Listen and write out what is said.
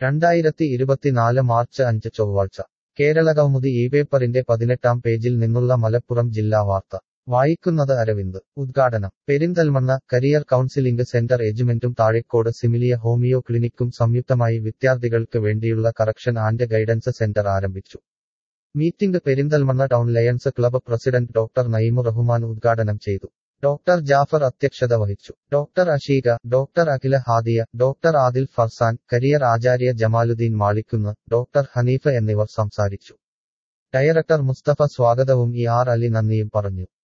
രണ്ടായിരത്തി ഇരുപത്തിനാല് മാർച്ച് അഞ്ച് ചൊവ്വാഴ്ച കേരളകൗമുദി ഈ പേപ്പറിന്റെ പതിനെട്ടാം പേജിൽ നിന്നുള്ള മലപ്പുറം ജില്ലാ വാർത്ത വായിക്കുന്നത് അരവിന്ദ് ഉദ്ഘാടനം പെരിന്തൽമണ്ണ കരിയർ കൗൺസിലിംഗ് സെന്റർ ഏജുമെന്റും താഴെക്കോട് സിമിലിയ ഹോമിയോ ക്ലിനിക്കും സംയുക്തമായി വിദ്യാർത്ഥികൾക്ക് വേണ്ടിയുള്ള കറക്ഷൻ ആൻഡ് ഗൈഡൻസ് സെന്റർ ആരംഭിച്ചു meeting Perinthalmanna town lions club president doctor Naimu Rahman ഉദ്ഘാടനം ചെയ്തു ഡോക്ടർ ജാഫർ അധ്യക്ഷത വഹിച്ചു doctor Asheeka doctor Akhila Hadiya doctor Adil Farzan career Acharya Jamaluddin Malikkunnu doctor Haneefa എന്നിവർ സംസാരിച്ചു ഡയറക്ടർ മുസ്തഫ സ്വാഗതവും ഇ ആർ അലി നന്ദിയും പറഞ്ഞു